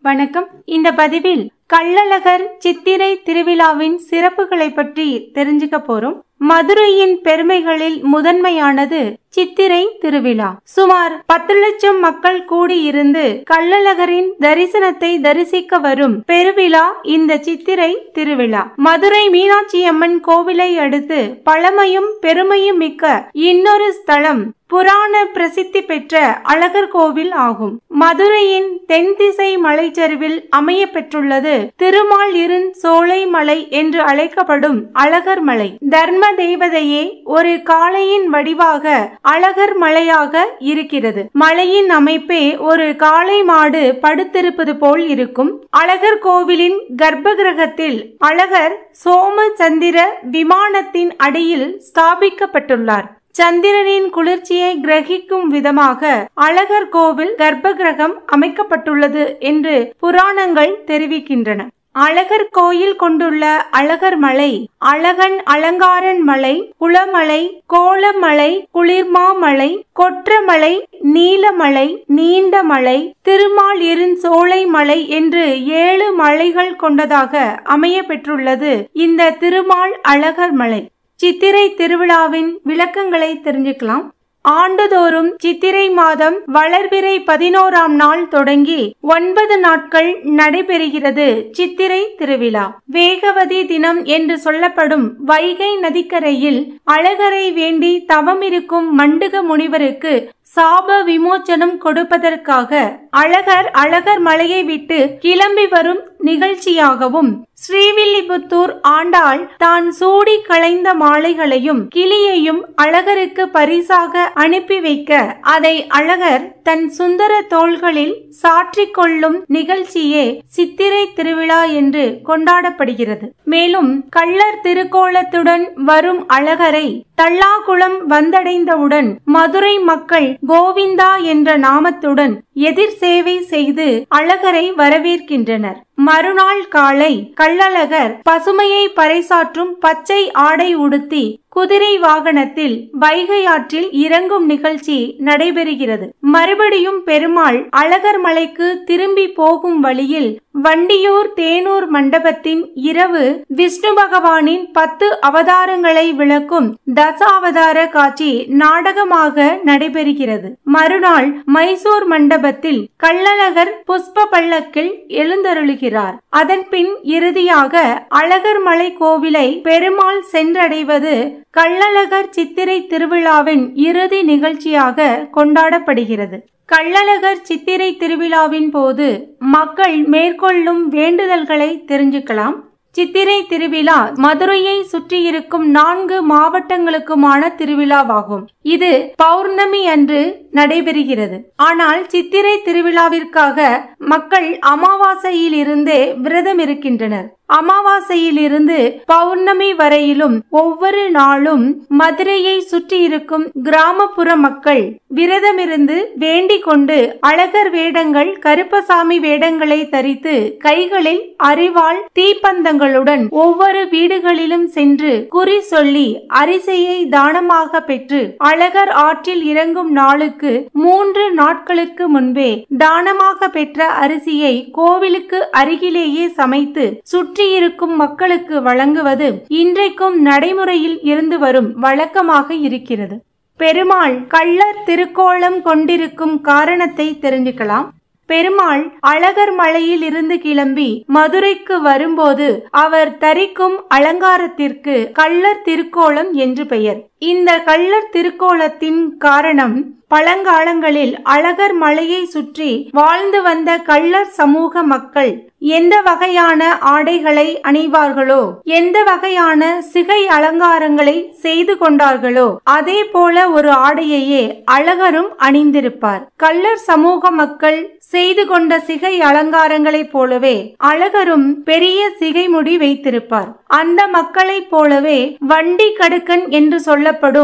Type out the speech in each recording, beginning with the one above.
வணக்கம் இந்த பதிவில் கள்ளழகர் சித்திரை திருவிழாவின் சிறப்புகளை பற்றி தெரிஞ்சுக்க போறோம் மதுரையின் பெருமைகளில் முதன்மையானது சித்திரை திருவிழா சுமார் பத்து லட்சம் மக்கள் கூடியிருந்து கள்ளழகரின் தரிசனத்தை தரிசிக்க வரும் பெருவிழா இந்த சித்திரை திருவிழா மதுரை மீனாட்சி அம்மன் கோவிலை அடுத்து பழமையும் பெருமையும் மிக்க இன்னொரு ஸ்தலம் புராண பிரசித்தி பெற்ற அழகர் கோவில் ஆகும் மதுரையின் தென் திசை மலைச்சரிவில் அமைய பெற்றுள்ளது திருமால் இருன் சோலை மலை என்று அழைக்கப்படும் அழகர் மலை தர்ம தேவதையே ஒரு காளையின் வடிவாக அழகர் மலையாக இருக்கிறது மலையின் அமைப்பே ஒரு காளை மாடு படுத்திருப்பது போல் இருக்கும் அழகர் கோவிலின் கர்ப்ப கிரகத்தில் அழகர் சோமச்சந்திர விமானத்தின் அடியில் ஸ்தாபிக்கப்பட்டுள்ளார் சந்திரனின் குளிர்ச்சியை கிரகிக்கும் விதமாக அழகர் கோவில் கர்ப்ப கிரகம் அமைக்கப்பட்டுள்ளது என்று புராணங்கள் தெரிவிக்கின்றன அழகர் கோயில் கொண்டுள்ள அழகர் மலை அழகன் அலங்காரன் மலை குளமலை கோலமலை குளிர்மாமலை கொற்றமலை நீலமலை நீண்ட மலை திருமால் இருன் சோலை மலை என்று ஏழு மலைகள் கொண்டதாக அமைய பெற்றுள்ளது இந்த திருமால் அழகர் மலை சித்திரை திருவிழாவின் விளக்கங்களை தெரிஞ்சுக்கலாம் ஆண்டுதோறும் சித்திரை மாதம் வளர்பிறை பதினோராம் நாள் தொடங்கி ஒன்பது நாட்கள் நடைபெறுகிறது சித்திரை திருவிழா வேகவதி தினம் என்று சொல்லப்படும் வைகை நதிக்கரையில் அழகரை வேண்டி தவமிருக்கும் மண்டுக முனிவருக்கு சாப விமோச்சனம் கொடுப்பதற்காக அழகர் அழகர் மலையை விட்டு கிளம்பி வரும் நிகழ்ச்சியாகவும் ஸ்ரீவில்லிபுத்தூர் ஆண்டாள் தான் சூடி களைந்த மாலைகளையும் கிளியையும் அழகருக்கு பரிசாக அனுப்பி வைக்க அதை அழகர் தன் சுந்தர தோள்களில் சாற்றிக் கொள்ளும் நிகழ்ச்சியே சித்திரை திருவிழா என்று கொண்டாடப்படுகிறது மேலும் கள்ளர் திருக்கோலத்துடன் வரும் அழகரை தள்ளாகுளம் வந்தடைந்தவுடன் மதுரை மக்கள் கோவிந்தா என்ற நாமத்துடன் எதிர் சேவை செய்து அழகரை வரவேற்கின்றனர் மறுநாள் காலை கள்ளழகர் பசுமையை பறைசாற்றும் பச்சை ஆடை உடுத்தி குதிரை வாகனத்தில் வைகை ஆற்றில் இறங்கும் நிகழ்ச்சி நடைபெறுகிறது மறுபடியும் பெருமாள் அழகர் மலைக்கு திரும்பி போகும் வழியில் வண்டியூர் தேனூர் மண்டபத்தின் இரவு விஷ்ணு பகவானின் பத்து அவதாரங்களை விளக்கும் தசாவதார காட்சி நாடகமாக நடைபெறுகிறது மறுநாள் மைசூர் மண்டபத்தில் கள்ளழகர் புஷ்ப பல்லக்கில் எழுந்தருளுகிறார் அதன்பின் இறுதியாக அழகர் மலை கோவிலை பெருமாள் சென்றடைவது கள்ளழகர் சித்திரை திருவிழாவின் இறுதி நிகழ்ச்சியாக கொண்டாடப்படுகிறது கள்ளழகர் சித்திரை திருவிழாவின் போது மக்கள் மேற்கொள்ளும் வேண்டுதல்களை தெரிஞ்சுக்கலாம் சித்திரை திருவிழா மதுரையை சுற்றியிருக்கும் நான்கு மாவட்டங்களுக்குமான திருவிழாவாகும் இது பௌர்ணமி அன்று நடைபெறுகிறது ஆனால் சித்திரை திருவிழாவிற்காக மக்கள் அமாவாசையில் இருந்தே விரதம் இருக்கின்றனர் அமாவாசையில் இருந்து பௌர்ணமி வரையிலும் ஒவ்வொரு நாளும் மதுரையை சுற்றி இருக்கும் கிராமப்புற மக்கள் விரதமிருந்து வேண்டிக் கொண்டு அழகர் வேடங்கள் கருப்பசாமி வேடங்களை தரித்து கைகளில் அறிவாள் தீப்பந்தங்களுடன் ஒவ்வொரு வீடுகளிலும் சென்று குறி சொல்லி அரிசியை தானமாக பெற்று அழகர் ஆற்றில் இறங்கும் நாளுக்கு மூன்று நாட்களுக்கு முன்பே தானமாக பெற்ற அரிசியை கோவிலுக்கு அருகிலேயே சமைத்து சுற்றி சுற்றியிருக்கும் மக்களுக்கு வழங்குவது இன்றைக்கும் நடைமுறையில் இருந்து வரும் வழக்கமாக இருக்கிறது பெருமாள் கள்ளர் திருக்கோலம் கொண்டிருக்கும் காரணத்தை தெரிஞ்சுக்கலாம் பெருமாள் அழகர் மலையில் இருந்து கிளம்பி மதுரைக்கு வரும்போது அவர் தரிக்கும் அலங்காரத்திற்கு கள்ளர் திருக்கோலம் என்று பெயர் இந்த கள்ளர் திருக்கோலத்தின் காரணம் பழங்காலங்களில் அழகர் மலையை சுற்றி வாழ்ந்து வந்த கள்ளர் சமூக மக்கள் எந்த வகையான ஆடைகளை அணிவார்களோ எந்த வகையான சிகை அலங்காரங்களை செய்து கொண்டார்களோ அதே போல ஒரு ஆடையையே அழகரும் அணிந்திருப்பார் கள்ளர் சமூக மக்கள் செய்து கொண்ட சிகை அலங்காரங்களைப் போலவே அழகரும் பெரிய சிகைமுடி வைத்திருப்பார் அந்த மக்களைப் போலவே வண்டி கடுக்கன் என்று சொல்லப்படும்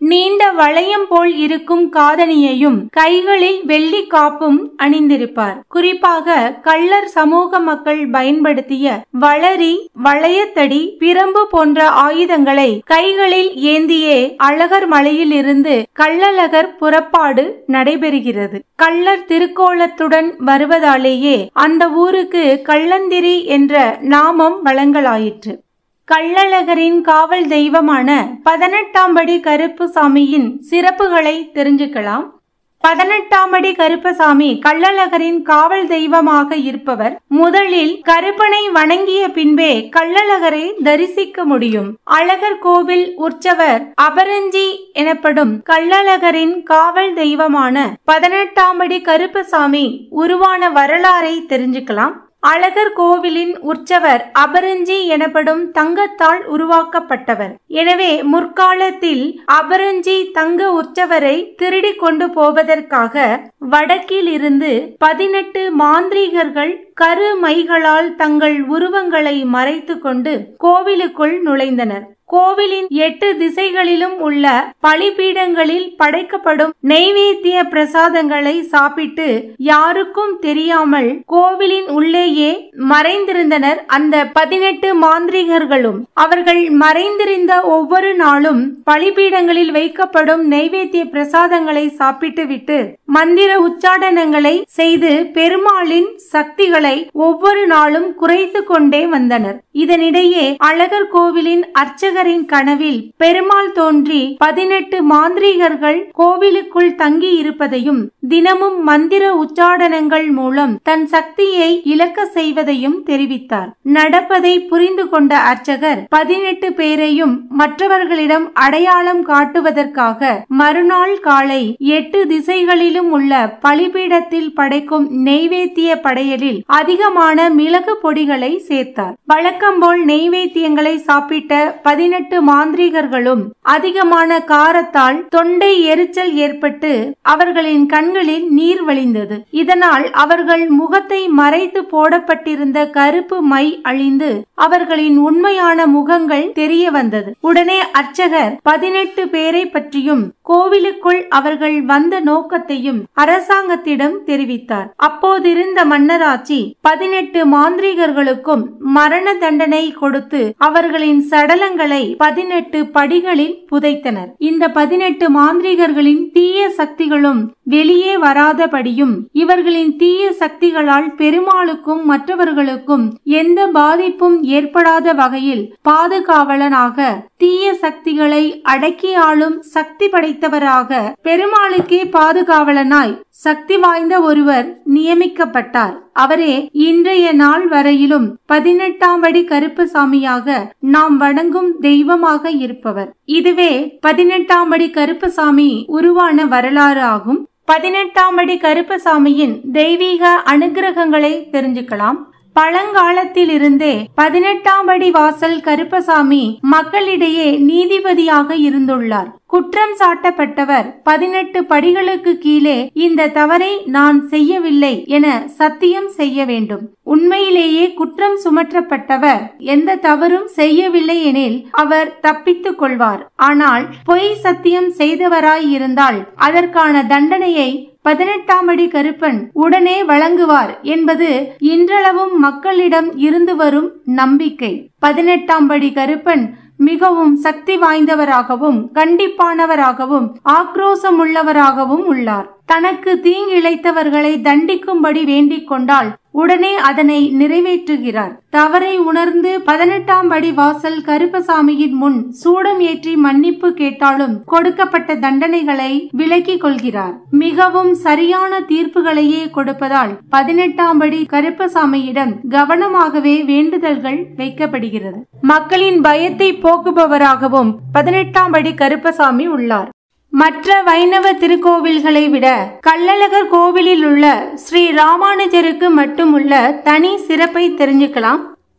நீண்ட வளையம் போல் இருக்கும் காதணியையும் கைகளில் வெள்ளி காப்பும் அணிந்திருப்பார் குறிப்பாக கள்ளர் சமூக மக்கள் பயன்படுத்திய வளரி வளையத்தடி பிரம்பு போன்ற ஆயுதங்களை கைகளில் ஏந்தியே அழகர் மலையில் இருந்து கள்ளழகர் புறப்பாடு நடைபெறுகிறது கள்ளர் திருக்கோலத்துடன் வருவதாலேயே அந்த ஊருக்கு கள்ளந்திரி என்ற நாமம் வழங்கலாயிற்று கள்ளழகரின் காவல் தெய்வமான பதினெட்டாம் படி கருப்புசாமியின் சிறப்புகளை தெரிஞ்சுக்கலாம் பதினெட்டாம் அடி கருப்பசாமி கள்ளழகரின் காவல் தெய்வமாக இருப்பவர் முதலில் கருப்பனை வணங்கிய பின்பே கள்ளழகரை தரிசிக்க முடியும் அழகர் கோவில் உற்சவர் அபரஞ்சி எனப்படும் கள்ளழகரின் காவல் தெய்வமான பதினெட்டாம் அடி கருப்பசாமி உருவான வரலாறை தெரிஞ்சுக்கலாம் அழகர் கோவிலின் உற்சவர் அபரஞ்சி எனப்படும் தங்கத்தால் உருவாக்கப்பட்டவர் எனவே முற்காலத்தில் அபரஞ்சி தங்க உற்சவரை திருடி கொண்டு போவதற்காக வடக்கில் இருந்து பதினெட்டு மாந்திரீகர்கள் கரு மைகளால் தங்கள் உருவங்களை மறைத்து கொண்டு கோவிலுக்குள் நுழைந்தனர் கோவிலின் எட்டு திசைகளிலும் உள்ள பலிபீடங்களில் படைக்கப்படும் நெய்வேத்திய பிரசாதங்களை சாப்பிட்டு யாருக்கும் தெரியாமல் கோவிலின் உள்ளேயே மறைந்திருந்தனர் அந்த பதினெட்டு மாந்திரிகர்களும் அவர்கள் மறைந்திருந்த ஒவ்வொரு நாளும் பலிபீடங்களில் வைக்கப்படும் நெய்வேத்திய பிரசாதங்களை சாப்பிட்டு விட்டு மந்திர உச்சாடனங்களை செய்து பெருமாளின் சக்திகளை ஒவ்வொரு நாளும் குறைத்து கொண்டே வந்தனர் இதனிடையே அழகர் கோவிலின் அர்ச்சகரின் கனவில் பெருமாள் தோன்றி பதினெட்டு மாந்திரீகர்கள் கோவிலுக்குள் தங்கி இருப்பதையும் தினமும் மந்திர உச்சாடனங்கள் மூலம் தன் சக்தியை இழக்க செய்வதையும் தெரிவித்தார் நடப்பதை புரிந்து கொண்ட அர்ச்சகர் பதினெட்டு பேரையும் மற்றவர்களிடம் அடையாளம் காட்டுவதற்காக மறுநாள் காலை எட்டு திசைகளிலும் உள்ள பலிபீடத்தில் படைக்கும் நெய்வேத்திய படையலில் அதிகமான மிளகு பொடிகளை சேர்த்தார் வழக்கம்போல் நெய்வேத்தியங்களை சாப்பிட்ட பதினெட்டு மாந்திரிகர்களும் அதிகமான காரத்தால் தொண்டை எரிச்சல் ஏற்பட்டு அவர்களின் கண்களில் நீர் வழிந்தது இதனால் அவர்கள் முகத்தை மறைத்து போடப்பட்டிருந்த கருப்பு மை அழிந்து அவர்களின் உண்மையான முகங்கள் தெரிய வந்தது உடனே அர்ச்சகர் பதினெட்டு பேரை பற்றியும் கோவிலுக்குள் அவர்கள் வந்த நோக்கத்தையும் அரசாங்கத்திடம் தெரிவித்தார் அப்போதிருந்த மன்னராட்சி பதினெட்டு மாந்திரிகர்களுக்கும் மரண தண்டனை கொடுத்து அவர்களின் சடலங்களை பதினெட்டு படிகளில் புதைத்தனர் இந்த பதினெட்டு மாந்திரிகர்களின் தீய சக்திகளும் வெளியே வராதபடியும் இவர்களின் தீய சக்திகளால் பெருமாளுக்கும் மற்றவர்களுக்கும் எந்த பாதிப்பும் ஏற்படாத வகையில் பாதுகாவலனாக தீய சக்திகளை அடக்கி ஆளும் சக்தி படைத்தவராக பெருமாளுக்கே பாதுகாவலனாய் சக்தி வாய்ந்த ஒருவர் நியமிக்கப்பட்டார் அவரே இன்றைய நாள் வரையிலும் பதினெட்டாம் படி கருப்பசாமியாக நாம் வணங்கும் தெய்வமாக இருப்பவர் இதுவே பதினெட்டாம் படி கருப்பசாமி உருவான வரலாறு ஆகும் பதினெட்டாம் படி கருப்பசாமியின் தெய்வீக அனுகிரகங்களை தெரிஞ்சுக்கலாம் பழங்காலத்தில் இருந்தே பதினெட்டாம் படி வாசல் கருப்பசாமி மக்களிடையே நீதிபதியாக இருந்துள்ளார் குற்றம் சாட்டப்பட்டவர் பதினெட்டு படிகளுக்கு கீழே இந்த தவறை நான் செய்யவில்லை என சத்தியம் செய்ய வேண்டும் உண்மையிலேயே குற்றம் சுமற்றப்பட்டவர் எந்த தவறும் செய்யவில்லை எனில் அவர் தப்பித்துக் கொள்வார் ஆனால் பொய் சத்தியம் செய்தவராய் இருந்தால் அதற்கான தண்டனையை பதினெட்டாம் அடி கருப்பன் உடனே வழங்குவார் என்பது இன்றளவும் மக்களிடம் இருந்து வரும் நம்பிக்கை பதினெட்டாம் படி கருப்பன் மிகவும் சக்தி வாய்ந்தவராகவும் கண்டிப்பானவராகவும் ஆக்ரோசமுள்ளவராகவும் உள்ளார் தனக்கு தீங்கிழைத்தவர்களை தண்டிக்கும்படி வேண்டிக் கொண்டால் உடனே அதனை நிறைவேற்றுகிறார் தவறை உணர்ந்து பதினெட்டாம் படி வாசல் கருப்பசாமியின் முன் சூடம் ஏற்றி மன்னிப்பு கேட்டாலும் கொடுக்கப்பட்ட தண்டனைகளை விலக்கிக் கொள்கிறார் மிகவும் சரியான தீர்ப்புகளையே கொடுப்பதால் பதினெட்டாம் படி கருப்பசாமியிடம் கவனமாகவே வேண்டுதல்கள் வைக்கப்படுகிறது மக்களின் பயத்தை போக்குபவராகவும் பதினெட்டாம் படி கருப்பசாமி உள்ளார் மற்ற வைணவ திருக்கோவில்களை விட கள்ளழகர் கோவிலில் உள்ள ஸ்ரீ ராமானுஜருக்கு மட்டும் உள்ள தனி சிறப்பை தெரிஞ்சுக்கலாம்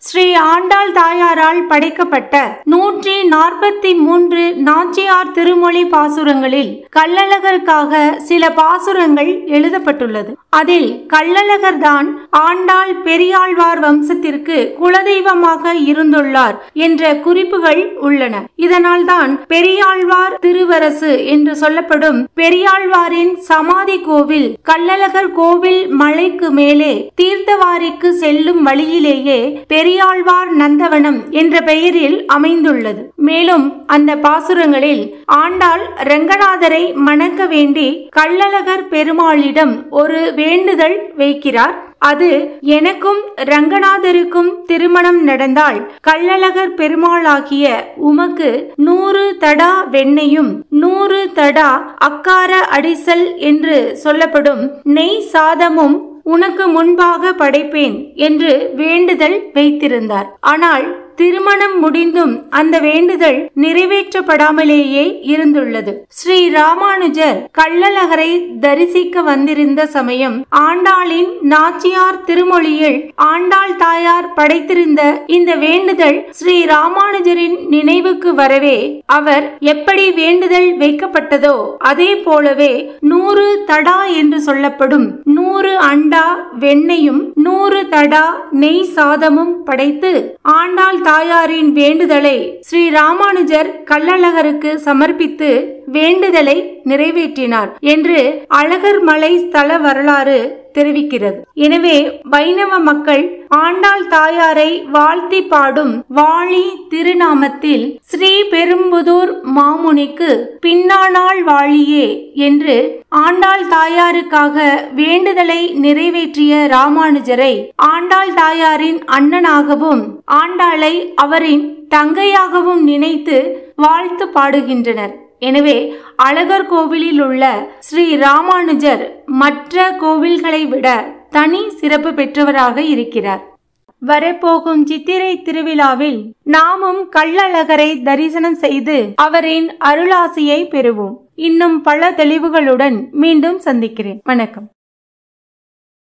ஸ்ரீ ஆண்டாள் தாயாரால் படைக்கப்பட்ட நூற்றி நாற்பத்தி மூன்று நாச்சியார் திருமொழி பாசுரங்களில் கள்ளழகருக்காக சில பாசுரங்கள் எழுதப்பட்டுள்ளது அதில் கள்ளழகர் தான் ஆண்டாள் பெரியாழ்வார் வம்சத்திற்கு குலதெய்வமாக இருந்துள்ளார் என்ற குறிப்புகள் உள்ளன இதனால்தான் பெரியாழ்வார் திருவரசு என்று சொல்லப்படும் பெரியாழ்வாரின் சமாதி கோவில் கள்ளழகர் கோவில் மலைக்கு மேலே தீர்த்தவாரிக்கு செல்லும் வழியிலேயே பெரியாழ்வார் நந்தவனம் என்ற பெயரில் அமைந்துள்ளது மேலும் அந்த பாசுரங்களில் ஆண்டாள் ரங்கநாதரை மணக்க வேண்டி கள்ளழகர் பெருமாளிடம் ஒரு வேண்டுதல் வைக்கிறார் அது எனக்கும் ரங்கநாதருக்கும் திருமணம் நடந்தால் கள்ளழகர் பெருமாளாகிய உமக்கு நூறு தடா வெண்ணையும் நூறு தடா அக்கார அடிசல் என்று சொல்லப்படும் நெய் சாதமும் உனக்கு முன்பாக படைப்பேன் என்று வேண்டுதல் வைத்திருந்தார் ஆனால் திருமணம் முடிந்தும் அந்த வேண்டுதல் நிறைவேற்றப்படாமலேயே இருந்துள்ளது ஸ்ரீ ராமானுஜர் கள்ளழகரை தரிசிக்க வந்திருந்த சமயம் ஆண்டாளின் நாச்சியார் திருமொழியில் ஆண்டாள் தாயார் படைத்திருந்த இந்த வேண்டுதல் ஸ்ரீ ராமானுஜரின் நினைவுக்கு வரவே அவர் எப்படி வேண்டுதல் வைக்கப்பட்டதோ அதே போலவே நூறு தடா என்று சொல்லப்படும் நூறு அண்டா வெண்ணையும் நூறு தடா நெய் சாதமும் படைத்து ஆண்டாள் தாயாரின் வேண்டுதலை ஸ்ரீ ராமானுஜர் கள்ளழகருக்கு சமர்ப்பித்து வேண்டுதலை நிறைவேற்றினார் என்று அழகர் மலை ஸ்தல வரலாறு தெரிவிக்கிறது எனவே வைணவ மக்கள் ஆண்டாள் தாயாரை வாழ்த்தி பாடும் வாழி திருநாமத்தில் ஸ்ரீ பெரும்புதூர் மாமுனிக்கு பின்னானாள் வாழியே என்று ஆண்டாள் தாயாருக்காக வேண்டுதலை நிறைவேற்றிய ராமானுஜரை ஆண்டாள் தாயாரின் அண்ணனாகவும் ஆண்டாளை அவரின் தங்கையாகவும் நினைத்து வாழ்த்து பாடுகின்றனர் எனவே அழகர் கோவிலில் உள்ள ஸ்ரீ ராமானுஜர் மற்ற கோவில்களை விட தனி சிறப்பு பெற்றவராக இருக்கிறார் வரப்போகும் சித்திரை திருவிழாவில் நாமும் கள்ளழகரை தரிசனம் செய்து அவரின் அருளாசியை பெறுவோம் இன்னும் பல தெளிவுகளுடன் மீண்டும் சந்திக்கிறேன் வணக்கம்